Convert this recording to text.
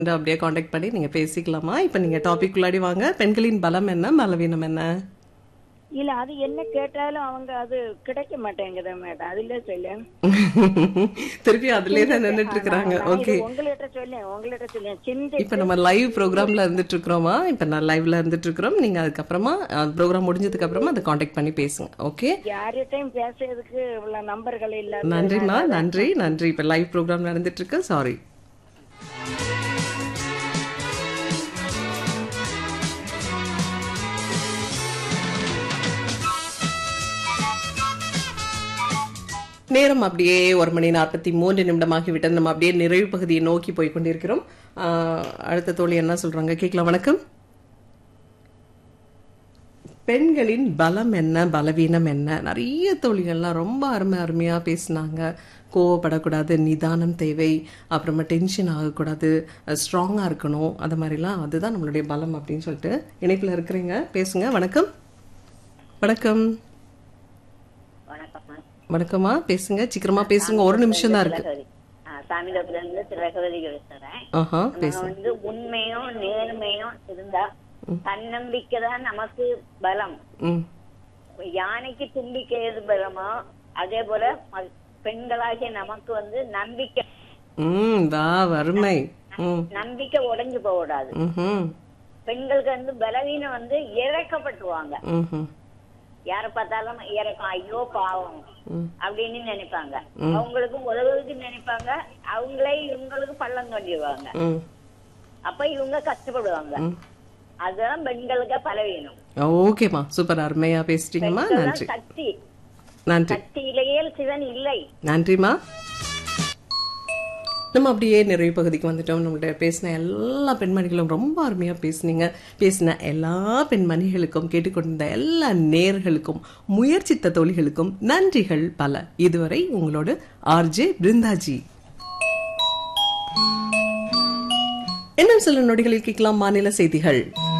வந்து அப்படியே காண்டாக்ட் பண்ணி நீங்க பேசிக்கலாமா இப்ப நீங்க டாபிக் உள்ளாடி வாங்க பெண்களின் பலம் என்ன பலவீனம் என்ன இல்ல அது என்ன கேட்டாலும் அவங்க அது கிடைக்க மாட்டேங்குது மேடம் அதுல சொல்ல திருப்பி அதுலயே தான் நின்னுட்டு இருக்காங்க ஓகே உங்கள்கிட்ட சொல்லேன் உங்கள்கிட்ட சொல்லேன் சிந்தி இப்ப நம்ம லைவ் ப்ரோக்ராம்ல இருந்துட்டு இருக்கிறோமா இப்ப நான் லைவ்ல இருந்துட்டு இருக்கிறோம் நீங்க அதுக்கப்புறமா ப்ரோக்ராம் முடிஞ்சதுக்கு அப்புறமா அதை காண்டாக்ட் பண்ணி பேசுங்க ஓகே யார்கிட்டயும் பேசுறதுக்கு இவ்வளவு நம்பர்கள் இல்ல நன்றிம்மா நன்றி நன்றி இப்ப லைவ் ப்ரோக்ராம் நடந்துட்டு இருக்கு சாரி நேரம் அப்படியே ஒரு மணி நாற்பத்தி மூன்று நிமிடமாகிவிட்டது நம்ம அப்படியே நிறைவு பகுதியை நோக்கி போய் கொண்டிருக்கிறோம் ஆஹ், அடுத்த தோழி என்ன சொல்றாங்க கேட்கலாம் வணக்கம் பெண்களின் பலம் என்ன பலவீனம் என்ன நிறைய தோழிகள்லாம் ரொம்ப அருமை அருமையா பேசினாங்க கோவப்படக்கூடாது நிதானம் தேவை அப்புறமா டென்ஷன் ஆகக்கூடாது ஸ்ட்ராங்கா இருக்கணும் அது மாதிரிலாம் அதுதான் நம்மளுடைய பலம் அப்படின்னு சொல்லிட்டு இணைப்புல இருக்கிறீங்க பேசுங்க வணக்கம் வணக்கம் வணக்கம்மா வணக்கம்மா பேசுங்க சீக்கிரமா பேசுங்க ஒரு நிமிஷம் தான் இருக்கு திலகவதி சாமிலத்துல இருந்து திலகவதி பேசுறேன் ஆஹா நம்ம பேசுங்க வந்து உண்மையும் நேர்மையும் இருந்தா தன்னம்பிக்கை தான் நமக்கு பலம் ம் யானைக்கு தும்பிக்கை எது பலமோ அதே போல ம- பெண்களாகிய நமக்கு வந்து நம்பிக்கை ம் வா வறுமை ம் நம்பிக்கை உடைஞ்சு போகக்கூடாது ம்ஹும் பெண்களுக்கு வந்து பலவீனம் வந்து இறக்கப்பட்டுருவாங்க ம்ஹும் யார பார்த்தாலும் இறக்கம் ஐயோ பாவம் ம். அப்படின்னு நினைப்பாங்க அவங்களுக்கு உதவுறதுக்கு நினைப்பாங்க அவங்களே இவங்களுக்கு பள்ளம் தோண்டிடுவாங்க ம் அப்ப இவங்க கஷ்டப்படுவாங்க அதுதான் பெண்களுக்கு பலவீனம் ஓகேம்மா சூப்பர் அருமையா பேசிட்டீங்கம்மா நன்றி பெண்கள்தான் சக்தி நன்றி சக்தியிலேயே சிவன் இல்லை நன்றிம்மா நம்ம அப்படியே நிறைவு பகுதிக்கு வந்துட்டோம் நம்மளுடைய பேசின எல்லா பெண்மணிகளும் ரொம்ப அருமையா பேசுனீங்க பேசின எல்லா பெண்மணிகளுக்கும் கேட்டுக்கொண்டிருந்த எல்லா நேர்களுக்கும் முயற்சித்த தோழிகளுக்கும் நன்றிகள் பல இதுவரை உங்களோடு ஆர்ஜே பிருந்தாஜி இன்னும் சில நொடிகளில் கேட்கலாம் மாநில செய்திகள்